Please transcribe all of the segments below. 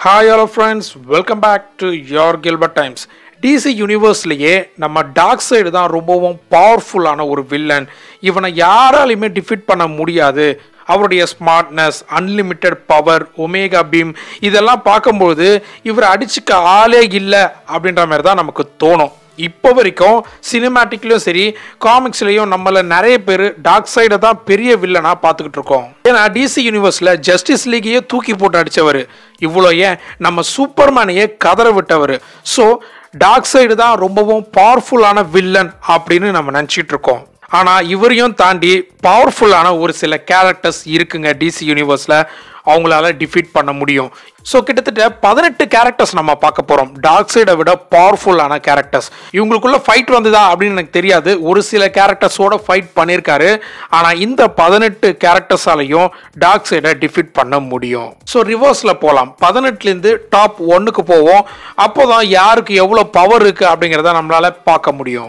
hi hello friends welcome back to your Gilbert times DC யூனிவர்ஸ்லேயே நம்ம dark side தான் ரொம்பவும் பவர்ஃபுல்லான ஒரு வில்லன் இவனை யாராலையுமே டிஃபீட் பண்ண முடியாது அவருடைய smartness unlimited power omega beam இதெல்லாம் பார்க்கும்போது இவர் அடிச்சுக்க ஆளே இல்லை அப்படின்ற மாதிரி தான் நமக்கு தோணும் இப்போ வரைக்கும் சினிமேட்டிக்லையும் சரி காமிக்ஸ்லையும் நம்மள நிறைய பேர் டார்க் சைடை தான் பெரிய வில்லனா பார்த்துக்கிட்டு இருக்கோம் ஏன்னா டிசி யூனிவர்ஸில் ஜஸ்டிஸ் லீகையே தூக்கி போட்டு அடித்தவர் இவ்வளோ ஏன் நம்ம சூப்பர்மேனையே கதற விட்டவர் ஸோ டார்க் சைடு தான் ரொம்பவும் பவர்ஃபுல்லான வில்லன் அப்படின்னு நம்ம நினச்சிட்டு இருக்கோம் ஆனால் இவரையும் தாண்டி பவர்ஃபுல்லான ஒரு சில கேரக்டர்ஸ் இருக்குங்க டிசி யூனிவர்ஸில் அவங்களால டிஃபீட் பண்ண முடியும் ஸோ கிட்டத்தட்ட பதினெட்டு கேரக்டர்ஸ் நம்ம பார்க்க போகிறோம் டார்க் சைடை விட பவர்ஃபுல்லான கேரக்டர்ஸ் இவங்களுக்குள்ள ஃபைட் வந்ததா அப்படின்னு எனக்கு தெரியாது ஒரு சில கேரக்டர்ஸோட ஃபைட் பண்ணியிருக்காரு ஆனால் இந்த பதினெட்டு கேரக்டர்ஸாலையும் டார்க் சைடை டிஃபீட் பண்ண முடியும் ஸோ ரிவர்ஸில் போகலாம் பதினெட்டுலேருந்து டாப் ஒன்றுக்கு போவோம் அப்போ தான் யாருக்கு எவ்வளோ பவர் இருக்குது அப்படிங்கிறத நம்மளால பார்க்க முடியும்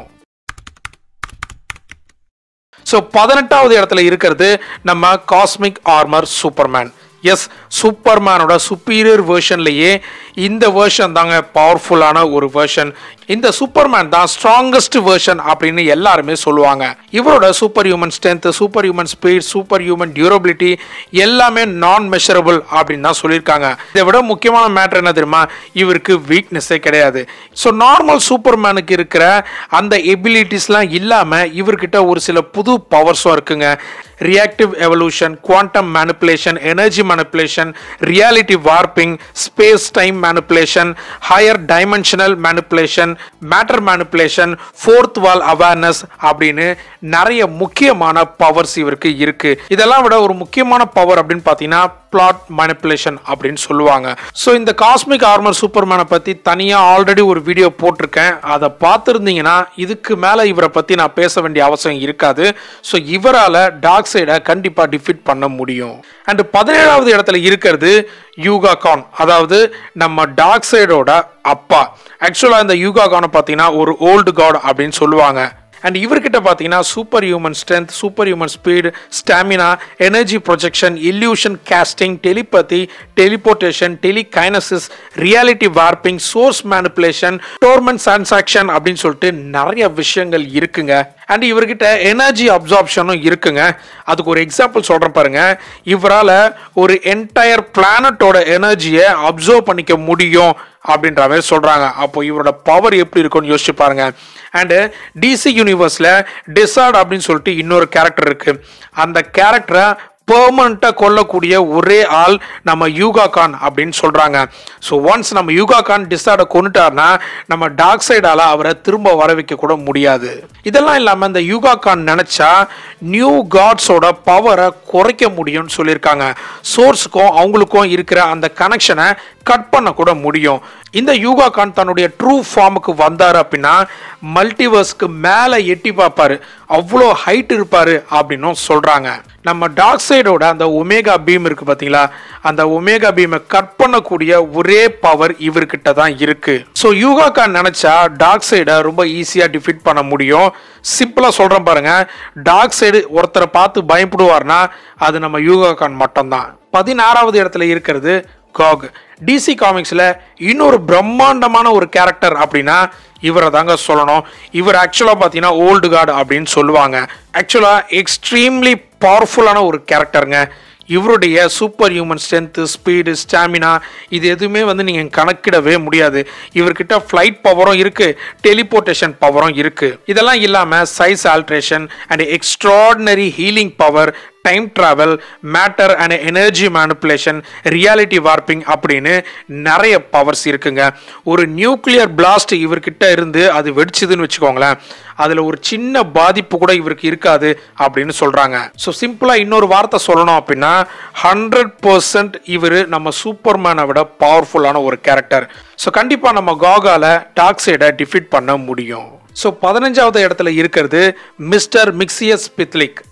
ஸோ பதினெட்டாவது இடத்துல இருக்கிறது நம்ம காஸ்மிக் ஆர்மர் சூப்பர்மேன் எஸ் சூப்பர்மேனோட சுப்பீரியர் வேர்ஷன்லேயே இந்த வேர்ஷன் தாங்க பவர்ஃபுல்லான ஒரு வேர்ஷன் இந்த சூப்பர்மேன் தான் ஸ்ட்ராங்கஸ்ட் வேர்ஷன் அப்படின்னு எல்லாருமே சொல்லுவாங்க இவரோட super human strength super human speed super human durability எல்லாமே நான் மெஷரபிள் அப்படின்னு தான் சொல்லியிருக்காங்க இதை விட முக்கியமான மேட்டர் என்ன தெரியுமா இவருக்கு வீக்னஸே கிடையாது ஸோ நார்மல் சூப்பர்மேனுக்கு இருக்கிற அந்த எபிலிட்டிஸ்லாம் இல்லாமல் இவர்கிட்ட ஒரு சில புது பவர்ஸும் இருக்குங்க reactive evolution quantum manipulation energy manipulation reality warping space time manipulation higher dimensional manipulation matter manipulation fourth wall awareness அப்படின்னு நிறைய முக்கியமான பவர்ஸ் இவருக்கு இருக்கு இதெல்லாம் விட ஒரு முக்கியமான பவர் அப்படின்னு பார்த்தீங்கன்னா பிளாட் மேனிப்புலேஷன் அப்படின்னு சொல்லுவாங்க ஸோ இந்த காஸ்மிக் ஆர்மர் சூப்பர்மேனை பற்றி தனியாக ஆல்ரெடி ஒரு வீடியோ போட்டிருக்கேன் அதை பார்த்துருந்தீங்கன்னா இதுக்கு மேலே இவரை பற்றி நான் பேச வேண்டிய அவசியம் இருக்காது ஸோ இவரால் டார்க் சைடை கண்டிப்பாக டிஃபீட் பண்ண முடியும் அண்ட் பதினேழாவது இடத்துல இருக்கிறது யூகா கான் அதாவது நம்ம டார்க் சைடோட அப்பா ஆக்சுவலாக இந்த யூகா கானை பார்த்தீங்கன்னா ஒரு ஓல்டு காட் அப்படின்னு சொல்லுவாங்க அண்ட் இவர்கிட்ட பார்த்தீங்கன்னா super human strength super human speed stamina energy projection illusion casting telepathy teleportation telekinesis reality warping source manipulation torment சான்சாக்ஷன் அப்படின்னு சொல்லிட்டு நிறைய விஷயங்கள் இருக்குங்க அண்ட் இவர்கிட்ட எனர்ஜி அப்சார்ப்ஷனும் இருக்குங்க அதுக்கு ஒரு எக்ஸாம்பிள் சொல்கிறேன் பாருங்க இவரால் ஒரு என்டையர் பிளானட்டோட எனர்ஜியை அப்சர்வ் பண்ணிக்க முடியும் அப்படின்ற மாதிரி சொல்கிறாங்க அப்போ இவரோட பவர் எப்படி இருக்கும்னு யோசிச்சு பாருங்க அண்டு டிசி யூனிவர்ஸில் டிசார்ட் அப்படின்னு சொல்லிட்டு இன்னொரு கேரக்டர் இருக்குது அந்த கேரக்டரை பெர்மனண்ட்டாக கொல்லக்கூடிய ஒரே ஆள் நம்ம யூகா கான் அப்படின்னு சொல்கிறாங்க ஸோ ஒன்ஸ் நம்ம யூகா கான் டிசார்டை கொண்டுட்டார்னா நம்ம டார்க் சைடால் அவரை திரும்ப வர வைக்க கூட முடியாது இதெல்லாம் இல்லாமல் இந்த யூகா கான் நினச்சா நியூ காட்ஸோட பவரை குறைக்க முடியும்னு சொல்லியிருக்காங்க சோர்ஸுக்கும் அவங்களுக்கும் இருக்கிற அந்த கனெக்ஷனை கட் பண்ண கூட முடியும் இந்த யூகா கான் தன்னுடைய ட்ரூ ஃபார்முக்கு வந்தார் அப்படின்னா மல்டிவர்ஸ்க்கு மேலே எட்டி பார்ப்பாரு அவ்வளோ ஹைட் இருப்பார் அப்படின்னும் சொல்கிறாங்க நம்ம டார்க் சைடோட அந்த ஒமேகா பீம் இருக்குது பார்த்தீங்களா அந்த ஒமேகா பீமை கட் பண்ணக்கூடிய ஒரே பவர் இவர்கிட்ட தான் இருக்குது ஸோ யூகா கான் நினச்சா டார்க் சைடை ரொம்ப ஈஸியாக டிஃபீட் பண்ண முடியும் சிம்பிளாக சொல்கிறேன் பாருங்க டார்க் சைடு ஒருத்தரை பார்த்து பயப்படுவார்னா அது நம்ம யூகா கான் மட்டும்தான் பதினாறாவது இடத்துல இருக்கிறது காக் டிசி காமிக்ஸில் இன்னொரு பிரம்மாண்டமான ஒரு கேரக்டர் அப்படின்னா இவரை தாங்க சொல்லணும் இவர் ஆக்சுவலாக பார்த்தீங்கன்னா ஓல்டு கார்டு அப்படின்னு சொல்லுவாங்க ஆக்சுவலாக எக்ஸ்ட்ரீம்லி பவர்ஃபுல்லான ஒரு கேரக்டருங்க இவருடைய super human strength speed stamina இது எதுவுமே வந்து நீங்கள் கணக்கிடவே முடியாது இவர்கிட்ட ஃப்ளைட் பவரும் இருக்குது டெலிபோர்டேஷன் பவரும் இருக்குது இதெல்லாம் இல்லாமல் size alteration and extraordinary healing power time travel matter and energy manipulation reality warping அப்படின்னு நிறைய பவர்ஸ் இருக்குங்க ஒரு நியூக்ளியர் பிளாஸ்ட் இவர்கிட்ட இருந்து அது வெடிச்சதுன்னு வச்சுக்கோங்களேன் அதில் ஒரு சின்ன பாதிப்பு கூட இவருக்கு இருக்காது அப்படின்னு சொல்கிறாங்க ஸோ சிம்பிளாக இன்னொரு வார்த்தை சொல்லணும் அப்படின்னா ஹண்ட்ரட் பர்சன்ட் இவர் நம்ம சூப்பர்மேனை விட பவர்ஃபுல்லான ஒரு கேரக்டர் ஸோ கண்டிப்பாக நம்ம காகால டாக் சைடை டிஃபீட் பண்ண முடியும் ஸோ பதினஞ்சாவது இடத்துல இருக்கிறது மிஸ்டர் மிக்சியஸ் பித்லிக்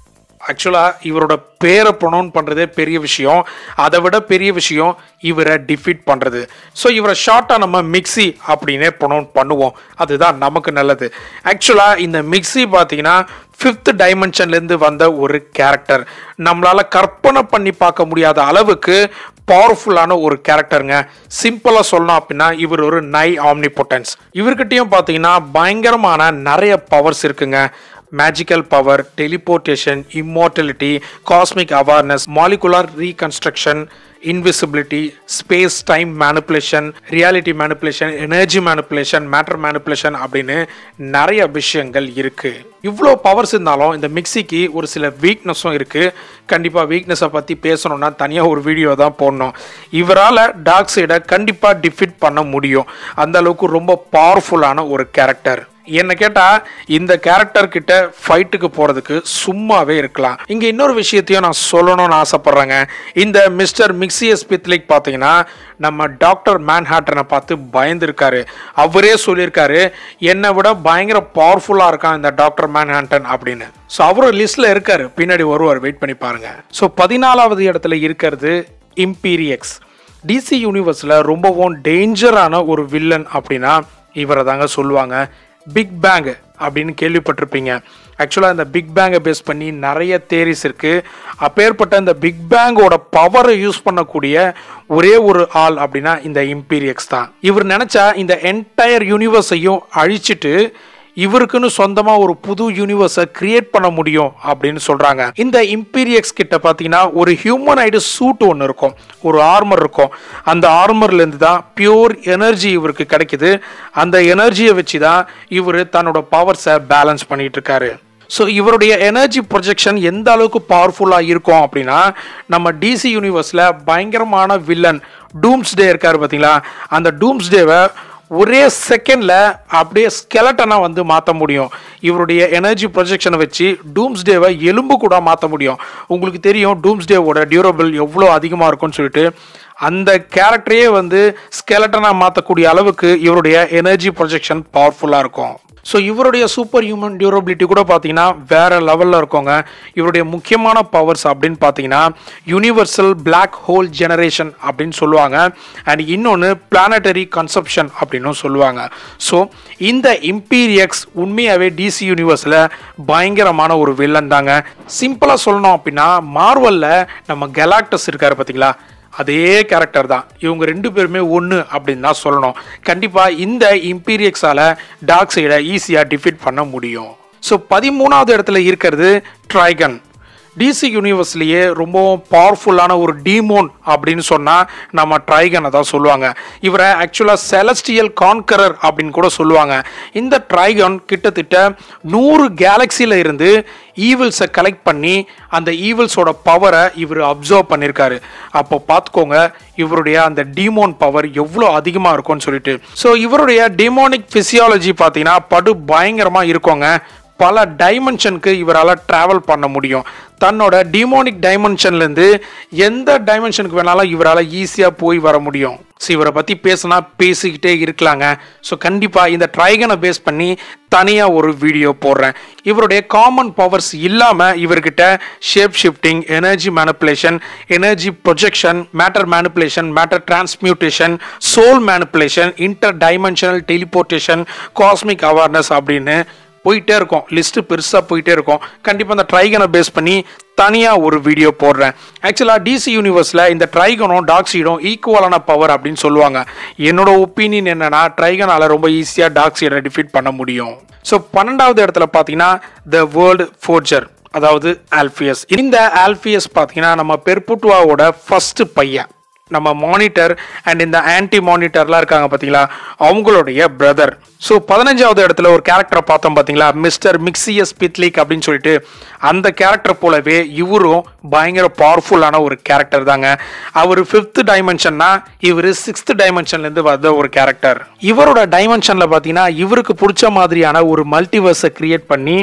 ஆக்சுவலாக இவரோட பேரை ப்ரொனவுன் பண்ணுறதே பெரிய விஷயம் அதை விட பெரிய விஷயம் இவரை டிஃபீட் பண்ணுறது ஸோ இவரை ஷார்ட்டாக நம்ம மிக்ஸி அப்படின்னே ப்ரொனவுன் பண்ணுவோம் அதுதான் நமக்கு நல்லது ஆக்சுவலாக இந்த மிக்ஸி பார்த்தீங்கன்னா ஃபிஃப்த் டைமென்ஷன்லேருந்து வந்த ஒரு கேரக்டர் நம்மளால் கற்பனை பண்ணி பார்க்க முடியாத அளவுக்கு பவர்ஃபுல்லான ஒரு கேரக்டருங்க சிம்பிளாக சொல்லணும் அப்படின்னா இவர் ஒரு நை ஆம்னிபொட்டன்ஸ் இவர்கிட்டயும் பார்த்தீங்கன்னா பயங்கரமான நிறைய பவர்ஸ் இருக்குங்க magical power teleportation immortality cosmic awareness molecular reconstruction invisibility space time manipulation reality manipulation energy manipulation matter manipulation அப்படின்னு நிறைய விஷயங்கள் இருக்கு இவ்வளோ பவர்ஸ் இருந்தாலும் இந்த மிக்சிக்கு ஒரு சில வீக்னஸும் இருக்கு கண்டிப்பாக வீக்னஸை பற்றி பேசணும்னா தனியாக ஒரு வீடியோ தான் போடணும் இவரால் டார்க் சைடை கண்டிப்பாக டிஃபிட் பண்ண முடியும் அந்த அளவுக்கு ரொம்ப பவர்ஃபுல்லான ஒரு கேரக்டர் என்ன கேட்டா இந்த கேரக்டர் கிட்ட ஃபைட்டுக்கு போறதுக்கு சும்மாவே இருக்கலாம் இங்க இன்னொரு விஷயத்தையும் நான் சொல்லணும்னு ஆசைப்படுறேங்க இந்த மிஸ்டர் மிக்சியஸ் பித்லிக் பார்த்தீங்கன்னா நம்ம டாக்டர் மேன்ஹாட்டனை பார்த்து பயந்துருக்காரு அவரே சொல்லியிருக்காரு என்னை விட பயங்கர பவர்ஃபுல்லாக இருக்கான் இந்த டாக்டர் மேன்ஹாட்டன் அப்படின்னு ஸோ அவரும் லிஸ்ட்ல இருக்காரு பின்னாடி வருவார் வெயிட் பண்ணி பாருங்க ஸோ பதினாலாவது இடத்துல இருக்கிறது இம்பீரியக்ஸ் டிசி யூனிவர்ஸில் ரொம்பவும் டேஞ்சரான ஒரு வில்லன் அப்படின்னா இவரை தாங்க சொல்லுவாங்க பிக் பேங் அப்படின்னு கேள்விப்பட்டிருப்பீங்க ஆக்சுவலாக இந்த பிக் பேங்கை பேஸ் பண்ணி நிறைய தேரிஸ் இருக்குது அப்பேற்பட்ட இந்த பிக் பேங்கோட பவரை யூஸ் பண்ணக்கூடிய ஒரே ஒரு ஆள் அப்படின்னா இந்த இம்பீரியக்ஸ் தான் இவர் நினச்சா இந்த என்டையர் யூனிவர்ஸையும் அழிச்சிட்டு இவருக்குன்னு சொந்தமா ஒரு புது யூனிவர்ஸை கிரியேட் பண்ண முடியும் அப்படின்னு சொல்றாங்க இந்த இம்பீரியக்ஸ் கிட்ட பாத்தீங்கன்னா ஒரு ஹியூமனைடு சூட் ஒன்று இருக்கும் ஒரு ஆர்மர் இருக்கும் அந்த ஆர்மர்ல இருந்து தான் பியூர் எனர்ஜி இவருக்கு கிடைக்குது அந்த எனர்ஜியை வச்சு தான் இவர் தன்னோட பவர்ஸை பேலன்ஸ் பண்ணிட்டு இருக்காரு ஸோ இவருடைய எனர்ஜி ப்ரொஜெக்ஷன் எந்த அளவுக்கு பவர்ஃபுல்லாக இருக்கும் அப்படின்னா நம்ம டிசி யூனிவர்ஸில் பயங்கரமான வில்லன் டூம்ஸ்டே இருக்காரு பார்த்தீங்களா அந்த டூம்ஸ்டேவை ஒரே செகண்டில் அப்படியே ஸ்கெலட்டனாக வந்து மாற்ற முடியும் இவருடைய எனர்ஜி ப்ரொஜெக்ஷனை வச்சு டூம்ஸ்டேவை எலும்பு கூட மாற்ற முடியும் உங்களுக்கு தெரியும் டூம்ஸ்டேவோட டியூரபிள் எவ்வளோ அதிகமாக இருக்கும்னு சொல்லிட்டு அந்த கேரக்டரையே வந்து ஸ்கெலட்டனாக மாற்றக்கூடிய அளவுக்கு இவருடைய எனர்ஜி ப்ரொஜெக்ஷன் பவர்ஃபுல்லாக இருக்கும் ஸோ இவருடைய சூப்பர் ஹியூமன் டியூரபிலிட்டி கூட பார்த்தீங்கன்னா வேற லெவலில் இருக்கோங்க இவருடைய முக்கியமான பவர்ஸ் அப்படின்னு பார்த்தீங்கன்னா யூனிவர்சல் பிளாக் ஹோல் ஜெனரேஷன் அப்படின்னு சொல்லுவாங்க அண்ட் இன்னொன்று பிளானட்டரி கன்சப்ஷன் அப்படின்னும் சொல்லுவாங்க ஸோ இந்த இம்பீரியக்ஸ் உண்மையாகவே டிசி யூனிவர்ஸில் பயங்கரமான ஒரு வில்லன் தாங்க சிம்பிளாக சொல்லணும் அப்படின்னா மார்வலில் நம்ம கெலாக்டஸ் இருக்காரு பார்த்தீங்களா அதே கேரக்டர் தான் இவங்க ரெண்டு பேருமே ஒன்று அப்படின்னு தான் சொல்லணும் கண்டிப்பாக இந்த இம்பீரியக்ஸால் டார்க் சைடை ஈஸியாக டிஃபீட் பண்ண முடியும் ஸோ பதிமூணாவது இடத்துல இருக்கிறது ட்ரைகன் டிசி யூனிவர்ஸ்லேயே ரொம்பவும் பவர்ஃபுல்லான ஒரு டீமோன் அப்படின்னு சொன்னால் நம்ம ட்ரைகனை தான் சொல்லுவாங்க இவரை ஆக்சுவலாக செலஸ்டியல் கான்கரர் அப்படின்னு கூட சொல்லுவாங்க இந்த ட்ரைகன் கிட்டத்தட்ட நூறு கேலக்சியில் இருந்து ஈவில்ஸை கலெக்ட் பண்ணி அந்த ஈவில்ஸோட பவரை இவர் அப்சர்வ் பண்ணியிருக்காரு அப்போ பார்த்துக்கோங்க இவருடைய அந்த டீமோன் பவர் எவ்வளோ அதிகமாக இருக்கும்னு சொல்லிட்டு ஸோ இவருடைய டிமோனிக் ஃபிசியாலஜி பார்த்தீங்கன்னா படு பயங்கரமாக இருக்கோங்க பல டைமென்ஷனுக்கு இவரால் ட்ராவல் பண்ண முடியும் தன்னோட டிமோனிக் டைமென்ஷன்லேருந்து எந்த டைமென்ஷனுக்கு வேணாலும் இவரால் ஈஸியாக போய் வர முடியும் ஸோ இவரை பற்றி பேசினா பேசிக்கிட்டே இருக்கலாங்க ஸோ கண்டிப்பாக இந்த ட்ரைகனை பேஸ் பண்ணி தனியாக ஒரு வீடியோ போடுறேன் இவருடைய காமன் பவர்ஸ் இல்லாமல் இவர்கிட்ட shape shifting energy manipulation energy projection matter manipulation matter transmutation soul manipulation inter dimensional teleportation cosmic awareness அப்படின்னு போயிட்டே இருக்கும் லிஸ்ட்டு பெருசாக போயிட்டே இருக்கும் கண்டிப்பாக இந்த ட்ரைகனை பேஸ் பண்ணி தனியாக ஒரு வீடியோ போடுறேன் ஆக்சுவலாக டிசி யூனிவர்ஸில் இந்த ட்ரைகனும் டாக்ஸீடும் ஈக்குவலான பவர் அப்படின்னு சொல்லுவாங்க என்னோட ஒப்பீனியன் என்னன்னா ட்ரைகனால் ரொம்ப ஈஸியாக டாக்ஸீடை டிஃபீட் பண்ண முடியும் ஸோ பன்னெண்டாவது இடத்துல பார்த்தீங்கன்னா த வேர்ல்டு ஃபோர்ஜர் அதாவது ஆல்ஃபியஸ் இந்த ஆல்ஃபியஸ் பார்த்தீங்கன்னா நம்ம பெர்புட்டுவாவோட ஃபர்ஸ்ட் பையன் நம்ம மானிட்டர் அண்ட் இந்த ஆன்டி மானிட்டர்லாம் இருக்காங்க பார்த்தீங்களா அவங்களுடைய பிரதர் ஸோ பதினஞ்சாவது இடத்துல ஒரு கேரக்டரை பார்த்தோம் பார்த்தீங்களா மிஸ்டர் மிக்சியஸ் பித்லிக் அப்படின்னு சொல்லிட்டு அந்த கேரக்டர் போலவே இவரும் பயங்கர பவர்ஃபுல்லான ஒரு கேரக்டர் தாங்க அவர் ஃபிஃப்த் டைமென்ஷன்னா இவர் சிக்ஸ்த் டைமென்ஷன்லேருந்து வந்த ஒரு கேரக்டர் இவரோட டைமென்ஷனில் பார்த்தீங்கன்னா இவருக்கு பிடிச்ச மாதிரியான ஒரு மல்டிவர்ஸை கிரியேட் பண்ணி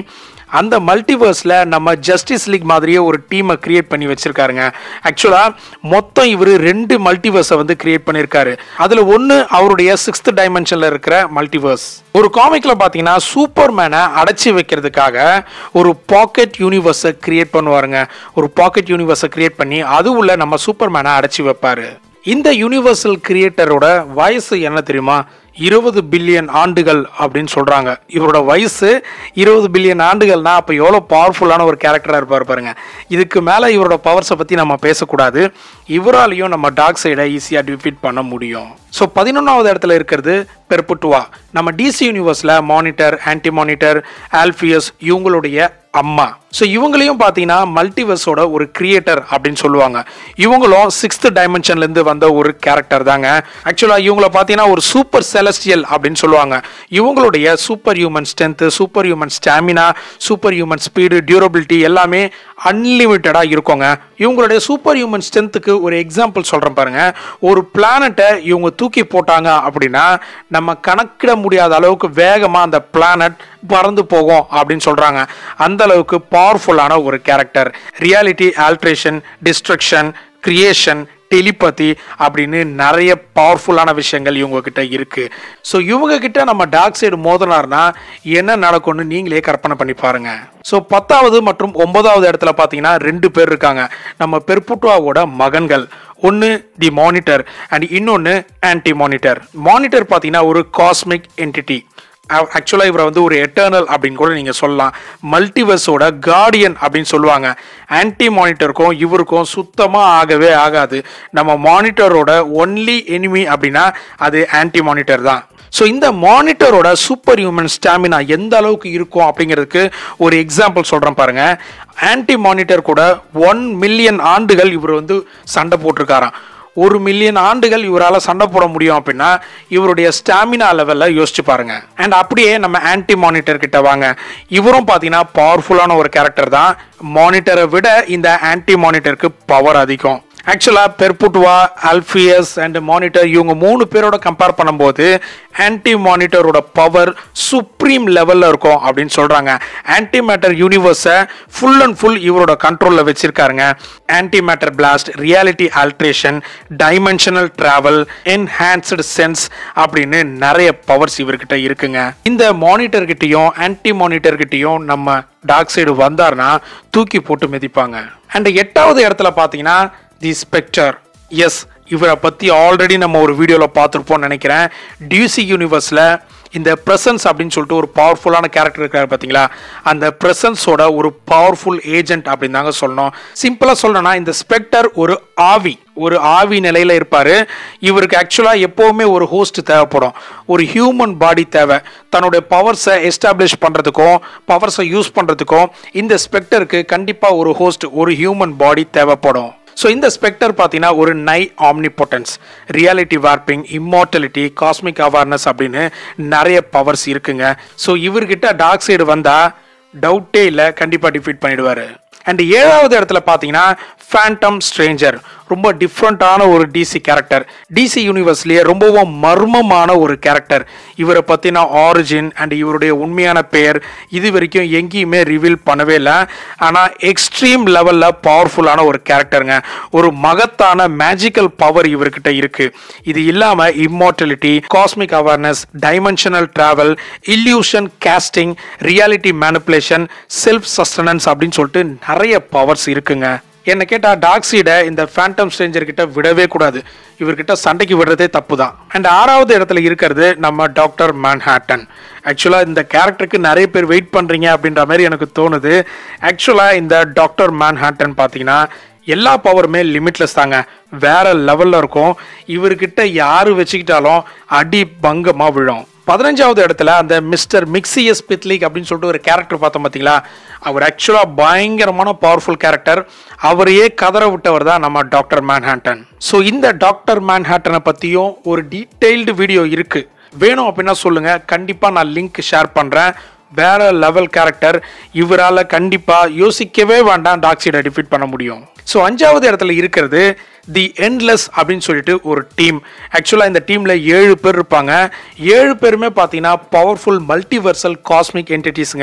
அந்த மல்டிவர்ஸில் நம்ம ஜஸ்டிஸ் லீக் மாதிரியே ஒரு டீமை கிரியேட் பண்ணி வச்சிருக்காருங்க ஆக்சுவலாக மொத்தம் இவர் ரெண்டு மல்டிவர்ஸை வந்து கிரியேட் பண்ணியிருக்காரு அதில் ஒன்று அவருடைய சிக்ஸ்த் டைமென்ஷனில் இருக்கிற மல்டிவர்ஸ் ஒரு காமிக்கில் பார்த்தீங்கன்னா சூப்பர் மேனை அடைச்சி வைக்கிறதுக்காக ஒரு பாக்கெட் யூனிவர்ஸை கிரியேட் பண்ணுவாருங்க ஒரு பாக்கெட் யூனிவர்ஸை கிரியேட் பண்ணி அது உள்ள நம்ம சூப்பர் மேனை அடைச்சி வைப்பாரு இந்த யூனிவர்சல் கிரியேட்டரோட வயசு என்ன தெரியுமா இருபது பில்லியன் ஆண்டுகள் அப்படின்னு சொல்றாங்க இவரோட வயசு இருபது பில்லியன் ஆண்டுகள்னா அப்போ எவ்வளோ பவர்ஃபுல்லான ஒரு கேரக்டராக இருப்பார் பாருங்க இதுக்கு மேலே இவரோட பவர்ஸை பற்றி நம்ம பேசக்கூடாது இவராலையும் நம்ம டாக் சைடை ஈஸியாக டிஃபீட் பண்ண முடியும் ஸோ பதினொன்றாவது இடத்துல இருக்கிறது பெர்புட்டுவா நம்ம டிசி யூனிவர்ஸில் மானிட்டர் ஆன்டி மானிட்டர் ஆல்பியஸ் இவங்களுடைய அம்மா ஸோ இவங்களையும் பார்த்தீங்கன்னா மல்டிவர்ஸோட ஒரு கிரியேட்டர் அப்படின்னு சொல்லுவாங்க இவங்களும் சிக்ஸ்த் டைமென்ஷன்லேருந்து வந்த ஒரு கேரக்டர் தாங்க ஆக்சுவலாக இவங்கள பார்த்தீங்கன்னா ஒரு சூப்பர் செலஸ்டியல் அப்படின்னு சொல்லுவாங்க இவங்களுடைய super human strength superhuman stamina super human speed durability எல்லாமே அன்லிமிட்டடாக இருக்குங்க இவங்களுடைய சூப்பர் ஹியூமன் ஸ்ட்ரென்த்துக்கு ஒரு எக்ஸாம்பிள் சொல்கிறேன் பாருங்க ஒரு பிளானட்டை இவங்க தூக்கி போட்டாங்க அப்படின்னா நம்ம கணக்கிட முடியாத அளவுக்கு வேகமாக அந்த பிளானட் பறந்து போகும் அப்படின்னு சொல்கிறாங்க அந்த அளவுக்கு பவர்ஃபுல்லான ஒரு character reality alteration destruction creation telepathy அப்படின்னு நிறைய பவர்ஃபுல்லான விஷயங்கள் இவங்க கிட்ட இருக்கு ஸோ இவங்க கிட்ட நம்ம டார்க் சைடு மோதினார்னா என்ன நடக்கும்னு நீங்களே கற்பனை பண்ணி பாருங்க ஸோ பத்தாவது மற்றும் ஒன்பதாவது இடத்துல பார்த்தீங்கன்னா ரெண்டு பேர் இருக்காங்க நம்ம பெர்புட்டுவாவோட மகன்கள் ஒன்று தி மானிட்டர் அண்ட் இன்னொன்று ஆன்டி மானிட்டர் மானிட்டர் பார்த்தீங்கன்னா ஒரு காஸ்மிக் என்டிட்டி ஆக்சுவலாக இவரை வந்து ஒரு எட்டர்னல் அப்படின்னு கூட நீங்கள் சொல்லலாம் மல்டிவர்ஸோட கார்டியன் அப்படின்னு சொல்லுவாங்க ஆன்டி மானிட்டருக்கும் இவருக்கும் சுத்தமாக ஆகவே ஆகாது நம்ம மானிட்டரோட ஒன்லி எனிமி அப்படின்னா அது ஆன்டி மானிட்டர் தான் ஸோ இந்த மானிட்டரோட சூப்பர் ஹியூமன் ஸ்டாமினா எந்த அளவுக்கு இருக்கும் அப்படிங்கிறதுக்கு ஒரு எக்ஸாம்பிள் சொல்கிறேன் பாருங்க ஆன்டி மானிட்டர் கூட ஒன் மில்லியன் ஆண்டுகள் இவர் வந்து சண்டை போட்டிருக்காராம் ஒரு மில்லியன் ஆண்டுகள் இவரால் சண்டை போட முடியும் அப்படின்னா இவருடைய ஸ்டாமினா லெவலில் யோசிச்சு பாருங்க அண்ட் அப்படியே நம்ம ஆன்டி மானிட்டர் கிட்ட வாங்க இவரும் பார்த்தீங்கன்னா பவர்ஃபுல்லான ஒரு கேரக்டர் தான் மானிட்டரை விட இந்த ஆன்டி மானிட்டருக்கு பவர் அதிகம் ஆக்சுவலாக பெர்புட்வா அல்ஃபியஸ் அண்ட் மானிட்டர் இவங்க மூணு பேரோட கம்பேர் பண்ணும்போது ஆன்டி மானிட்டரோட பவர் சுப்ரீம் லெவலில் இருக்கும் அப்படின்னு சொல்கிறாங்க ஆன்டி மேட்டர் யூனிவர்ஸை ஃபுல் அண்ட் ஃபுல் இவரோட கண்ட்ரோலில் வச்சிருக்காருங்க antimatter blast reality alteration dimensional travel enhanced sense அப்படின்னு நிறைய பவர்ஸ் இவர்கிட்ட இருக்குங்க இந்த மானிட்டர் கிட்டயும் ஆன்டி மானிட்டர் கிட்டயும் நம்ம டார்க் சைடு வந்தார்னா தூக்கி போட்டு மிதிப்பாங்க அண்ட் எட்டாவது இடத்துல பார்த்தீங்கன்னா தி ஸ்பெக்டர் எஸ் இவரை பற்றி ஆல்ரெடி நம்ம ஒரு வீடியோவில் பார்த்துருப்போம்னு நினைக்கிறேன் டியூசி யூனிவர்ஸில் இந்த ப்ரெசன்ஸ் அப்படின்னு சொல்லிட்டு ஒரு பவர்ஃபுல்லான கேரக்டர் இருக்காரு பார்த்தீங்களா அந்த ப்ரெசன்ஸோட ஒரு பவர்ஃபுல் ஏஜென்ட் அப்படின்னு தாங்க சொல்லணும் சிம்பிளாக சொல்லணும்னா இந்த ஸ்பெக்டர் ஒரு ஆவி ஒரு ஆவி நிலையில் இருப்பார் இவருக்கு ஆக்சுவலாக எப்போவுமே ஒரு ஹோஸ்ட் தேவைப்படும் ஒரு ஹியூமன் பாடி தேவை தன்னுடைய பவர்ஸை எஸ்டாப்ளிஷ் பண்ணுறதுக்கும் பவர்ஸை யூஸ் பண்ணுறதுக்கும் இந்த ஸ்பெக்டருக்கு கண்டிப்பாக ஒரு ஹோஸ்ட் ஒரு ஹியூமன் பாடி தேவைப்படும் ஸோ இந்த ஸ்பெக்டர் பார்த்தீங்கன்னா ஒரு near omnipotence reality warping immortality cosmic awareness அப்படின்னு நிறைய பவர்ஸ் இருக்குங்க ஸோ இவர்கிட்ட டார்க் சைடு வந்தால் டவுட்டே இல்லை கண்டிப்பாக டிஃபீட் பண்ணிடுவார் அண்ட் ஏழாவது இடத்துல பார்த்தீங்கன்னா ஃபேண்டம் ஸ்ட்ரேஞ்சர் ரொம்ப டிஃப்ரெண்ட்டான ஒரு டிசி கேரக்டர் டிசி யூனிவர்ஸ்லேயே ரொம்பவும் மர்மமான ஒரு கேரக்டர் இவரை பற்றின ஆரிஜின் அண்ட் இவருடைய உண்மையான பெயர் இது வரைக்கும் எங்கேயுமே ரிவீல் பண்ணவே இல்லை ஆனால் எக்ஸ்ட்ரீம் லெவலில் பவர்ஃபுல்லான ஒரு கேரக்டருங்க ஒரு மகத்தான மேஜிக்கல் பவர் இவர்கிட்ட இருக்கு இது இல்லாமல் immortality cosmic awareness dimensional travel illusion casting reality manipulation self sustenance அப்படின்னு சொல்லிட்டு நிறைய பவர்ஸ் இருக்குங்க என்ன கேட்டால் டாக்ஸிட இந்த ஃபேண்டம் ஸ்ட்ரேஞ்சர் கிட்ட விடவே கூடாது இவர்கிட்ட சண்டைக்கு விடுறதே தப்பு தான் அண்ட் ஆறாவது இடத்துல இருக்கிறது நம்ம டாக்டர் மேன்ஹாட்டன் ஆக்சுவலாக இந்த கேரக்டருக்கு நிறைய பேர் வெயிட் பண்ணுறீங்க அப்படின்ற மாதிரி எனக்கு தோணுது ஆக்சுவலாக இந்த டாக்டர் மேன்ஹாட்டன் பார்த்தீங்கன்னா எல்லா பவருமே லிமிட்லெஸ் தாங்க வேற லெவலில் இருக்கும் இவர்கிட்ட யார் வச்சுக்கிட்டாலும் அடி பங்கமாக விழும் பதினஞ்சாவது இடத்துல அந்த மிஸ்டர் மிக்சியஸ் பித்லிக் அப்படின்னு சொல்லிட்டு ஒரு கேரக்டர் பார்த்தோம் பார்த்தீங்களா அவர் ஆக்சுவலாக பயங்கரமான பவர்ஃபுல் கேரக்டர் அவரையே கதற விட்டவர் தான் நம்ம டாக்டர் மேன்ஹாட்டன் ஸோ இந்த டாக்டர் மேன்ஹாட்டனை பற்றியும் ஒரு டீட்டெயில்டு வீடியோ இருக்குது வேணும் அப்படின்னா சொல்லுங்கள் கண்டிப்பாக நான் லிங்க் ஷேர் பண்ணுறேன் வேற லெவல் கேரக்டர் இவரால் கண்டிப்பாக யோசிக்கவே வேண்டாம் டாக்ஸிடை டிஃபீட் பண்ண முடியும் ஸோ அஞ்சாவது இடத்துல இருக்கிறது தி எண்ட்லெஸ் அப்படின்னு சொல்லிட்டு ஒரு டீம் ஆக்சுவலாக இந்த டீமில் ஏழு பேர் இருப்பாங்க ஏழு பேருமே பார்த்தீங்கன்னா பவர்ஃபுல் மல்டிவர்சல் காஸ்மிக் என்டிட்டிஸுங்க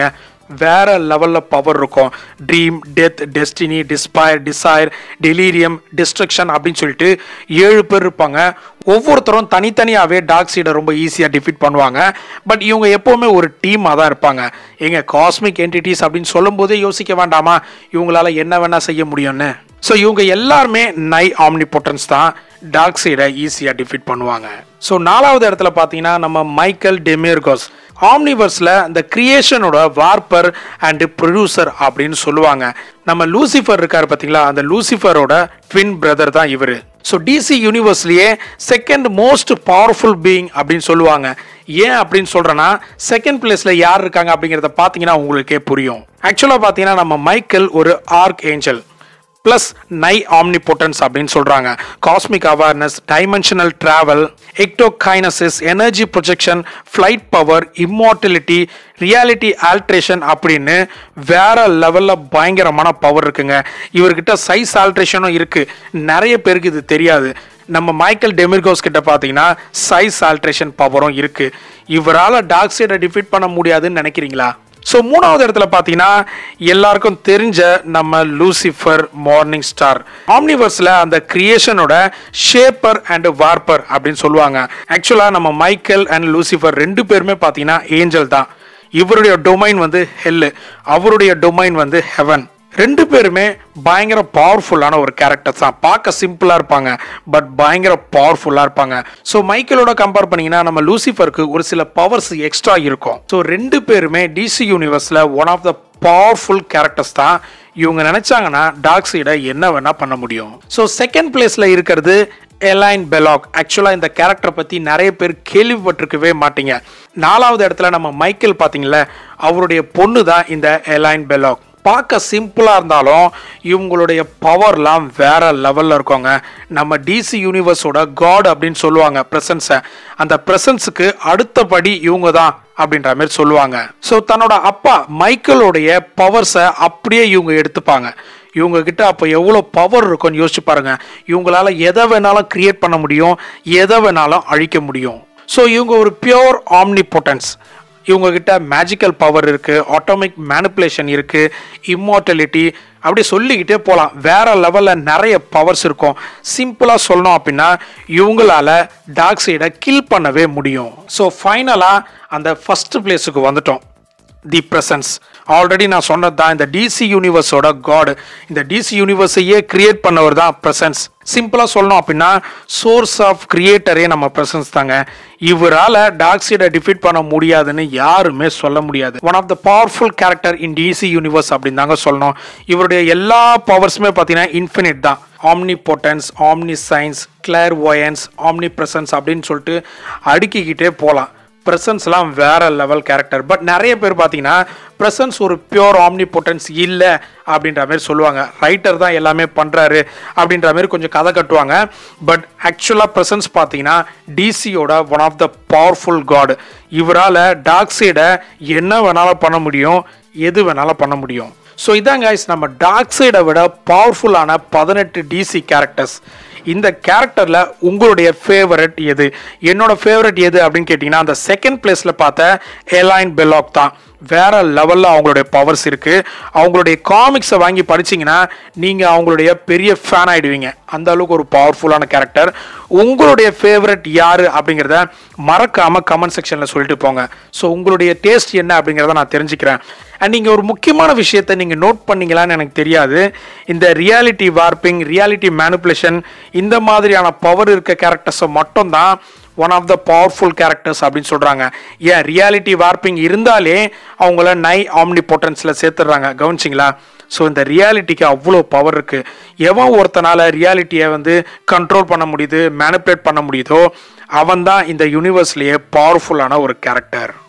வேற லெவலில் பவர் இருக்கும் Dream Death Destiny Despair Desire Delirium Destruction அப்படின்னு சொல்லிட்டு ஏழு பேர் இருப்பாங்க ஒவ்வொருத்தரும் தனித்தனியாகவே டார்க் சைடை ரொம்ப ஈஸியாக டிஃபீட் பண்ணுவாங்க பட் இவங்க எப்போவுமே ஒரு டீமாக தான் இருப்பாங்க எங்க காஸ்மிக் என்டிட்டிஸ் அப்படின்னு சொல்லும்போதே யோசிக்க வேண்டாமா இவங்களால என்ன வேணால் செய்ய முடியும்னு ஸோ இவங்க எல்லாருமே நை ஆம்னி பொட்டன்ஸ் தான் டார்க் சைடை ஈஸியாக டிஃபீட் பண்ணுவாங்க ஸோ நாலாவது இடத்துல பார்த்தீங்கன்னா நம்ம மைக்கேல் டெமிர்கோஸ் ஆம்னிவர்ஸில் இந்த கிரியேஷனோட வார்ப்பர் அண்ட் ப்ரொடியூசர் அப்படின்னு சொல்லுவாங்க நம்ம லூசிஃபர் இருக்காரு பார்த்தீங்களா அந்த லூசிஃபரோட ட்வின் பிரதர் தான் இவர் ஸோ டிசி யூனிவர்ஸ்லேயே செகண்ட் மோஸ்ட் பவர்ஃபுல் பீயிங் அப்படின்னு சொல்லுவாங்க ஏன் அப்படின்னு சொல்கிறேன்னா செகண்ட் பிளேஸில் யார் இருக்காங்க அப்படிங்கிறத பார்த்தீங்கன்னா உங்களுக்கே புரியும் ஆக்சுவலாக பார்த்தீங்கன்னா நம்ம மைக்கேல் ஒரு archangel plus near omnipotence அப்படின்னு சொல்கிறாங்க cosmic awareness dimensional travel ectokinesis energy projection flight power immortality reality alteration அப்படின்னு வேற லெவலில் பயங்கரமான பவர் இருக்குங்க இவர்கிட்ட சைஸ் ஆல்ட்ரேஷனும் இருக்குது நிறைய பேருக்கு இது தெரியாது நம்ம மைக்கேல் டெமிர்கோஸ் கிட்ட பார்த்தீங்கன்னா சைஸ் ஆல்ட்ரேஷன் பவரும் இருக்குது இவரால் டார்க் சைடை டிஃபீட் பண்ண முடியாதுன்னு நினைக்கிறீங்களா ஸோ மூணாவது இடத்துல பார்த்தீங்கன்னா எல்லாருக்கும் தெரிஞ்ச நம்ம லூசிஃபர் மார்னிங் ஸ்டார் ஆம்னிவர்ஸில் அந்த கிரியேஷனோட ஷேப்பர் அண்ட் வார்ப்பர் அப்படின்னு சொல்லுவாங்க ஆக்சுவலாக நம்ம மைக்கேல் அண்ட் லூசிஃபர் ரெண்டு பேருமே பார்த்தீங்கன்னா ஏஞ்சல் தான் இவருடைய டொமைன் வந்து ஹெல்லு அவருடைய டொமைன் வந்து ஹெவன் ரெண்டு பேருமே பயங்கர பவர்ஃபுல்லான ஒரு கேரக்டர்ஸ் தான் பார்க்க சிம்பிளாக இருப்பாங்க பட் பயங்கர பவர்ஃபுல்லாக இருப்பாங்க ஸோ மைக்கேலோட கம்பேர் பண்ணீங்கன்னா நம்ம லூசிஃபருக்கு ஒரு சில பவர்ஸ் எக்ஸ்ட்ரா இருக்கும் ஸோ ரெண்டு பேருமே டிசி யூனிவர்ஸில் one of the powerful characters தான் இவங்க நினைச்சாங்கன்னா டார்க் சைடை என்ன வேணா பண்ண முடியும் ஸோ செகண்ட் பிளேஸில் இருக்கிறது எலைன் பெலாக் ஆக்சுவலாக இந்த கேரக்டரை பற்றி நிறைய பேர் கேள்விப்பட்டிருக்கவே மாட்டீங்க நாலாவது இடத்துல நம்ம மைக்கேல் பார்த்தீங்களா அவருடைய பொண்ணு தான் இந்த எலைன் பெலாக் பார்க்க சிம்பிளாக இருந்தாலும் இவங்களுடைய பவர்லாம் வேற லெவலில் இருக்கோங்க நம்ம டிசி யூனிவர்ஸோட காட் அப்படின்னு சொல்லுவாங்க ப்ரெசன்ஸை அந்த ப்ரெசன்ஸுக்கு அடுத்தபடி இவங்க தான் அப்படின்ற மாதிரி சொல்லுவாங்க ஸோ தன்னோட அப்பா மைக்கேலோடைய பவர்ஸை அப்படியே இவங்க எடுத்துப்பாங்க இவங்க கிட்ட அப்போ எவ்வளோ பவர் இருக்கும்னு யோசிச்சு பாருங்க இவங்களால எதை வேணாலும் கிரியேட் பண்ண முடியும் எதை வேணாலும் அழிக்க முடியும் ஸோ இவங்க ஒரு பியோர் ஆம்னி பொட்டன்ஸ் இவங்க கிட்ட மேஜிக்கல் பவர் இருக்கு ஆட்டோமிக் மேனிப்புலேஷன் இருக்கு இம்மார்டலிட்டி அப்படி சொல்லிக்கிட்டே போகலாம் வேற லெவலில் நிறைய பவர்ஸ் இருக்கும் சிம்பிளாக சொல்லணும் அப்படின்னா இவங்களால டார்க் சைடை கில் பண்ணவே முடியும் ஸோ ஃபைனலாக அந்த ஃபர்ஸ்ட் பிளேஸுக்கு வந்துட்டோம் தி பிரசன்ஸ் ஆல்ரெடி நான் சொன்னது தான் இந்த டிசி யூனிவர்ஸோட காட் இந்த டிசி யூனிவர்ஸையே கிரியேட் பண்ணவர் தான் பிரசன்ஸ் சிம்பிளாக சொல்லணும் அப்படின்னா சோர்ஸ் ஆஃப் கிரியேட்டரே நம்ம பிரசன்ஸ் தாங்க இவரால் டார்க் சைடை டிஃபீட் பண்ண முடியாதுன்னு யாருமே சொல்ல முடியாது one of the powerful character in DC universe அப்படின்னு தாங்க சொல்லணும் இவருடைய எல்லா பவர்ஸுமே பார்த்தீங்கன்னா இன்ஃபினிட் தான் omnipotence omniscience clairvoyance omnipresence அப்படின்னு சொல்லிட்டு அடுக்கிக்கிட்டே போகலாம் ப்ரெசன்ஸ்லாம் வேற லெவல் கேரக்டர் பட் நிறைய பேர் பார்த்தீங்கன்னா ப்ரெசன்ஸ் ஒரு பியோர் ஆம்னி பொட்டன்ஸ் இல்லை அப்படின்ற மாதிரி சொல்லுவாங்க ரைட்டர் தான் எல்லாமே பண்ணுறாரு அப்படின்ற மாதிரி கொஞ்சம் கதை கட்டுவாங்க பட் ஆக்சுவலாக ப்ரெசன்ஸ் பார்த்தீங்கன்னா டிசியோட one of the powerful God இவரால் டார்க் சைடை என்ன வேணாலும் பண்ண முடியும் எது வேணாலும் பண்ண முடியும் ஸோ இதான் கைஸ் நம்ம டார்க் சைடை விட பவர்ஃபுல்லான பதினெட்டு டிசி கேரக்டர்ஸ் இந்த கேரக்டரில் உங்களுடைய ஃபேவரட் எது என்னோட ஃபேவரட் எது அப்படின்னு கேட்டிங்கன்னா அந்த செகண்ட் பிளேஸில் பார்த்த எலைன் பெலாக் தான் வேற லெவலில் அவங்களுடைய பவர்ஸ் இருக்குது அவங்களுடைய காமிக்ஸை வாங்கி படிச்சீங்கன்னா நீங்கள் அவங்களுடைய பெரிய ஃபேன் ஆகிடுவீங்க அந்த அளவுக்கு ஒரு பவர்ஃபுல்லான கேரக்டர் உங்களுடைய ஃபேவரட் யார் அப்படிங்கிறத மறக்காமல் கமெண்ட் செக்ஷனில் சொல்லிட்டு போங்க ஸோ உங்களுடைய டேஸ்ட் என்ன அப்படிங்கிறத நான் தெரிஞ்சுக்கிறேன் அண்ட் நீங்கள் ஒரு முக்கியமான விஷயத்தை நீங்கள் நோட் பண்ணீங்களான்னு எனக்கு தெரியாது இந்த ரியாலிட்டி வார்ப்பிங் ரியாலிட்டி மேனிப்புலேஷன் இந்த மாதிரியான பவர் இருக்க கேரக்டர்ஸை மட்டும்தான் one of the powerful characters அப்படின்னு சொல்கிறாங்க ஏன் ரியாலிட்டி வார்ப்பிங் இருந்தாலே அவங்கள நை ஆம்னி பொட்டன்ஸில் சேர்த்துடுறாங்க கவனிச்சிங்களா ஸோ இந்த ரியாலிட்டிக்கு அவ்வளோ பவர் இருக்குது எவன் ஒருத்தனால ரியாலிட்டியை வந்து கண்ட்ரோல் பண்ண முடியுது மேனிப்புலேட் பண்ண முடியுதோ அவன் தான் இந்த யூனிவர்ஸ்லேயே பவர்ஃபுல்லான ஒரு கேரக்டர்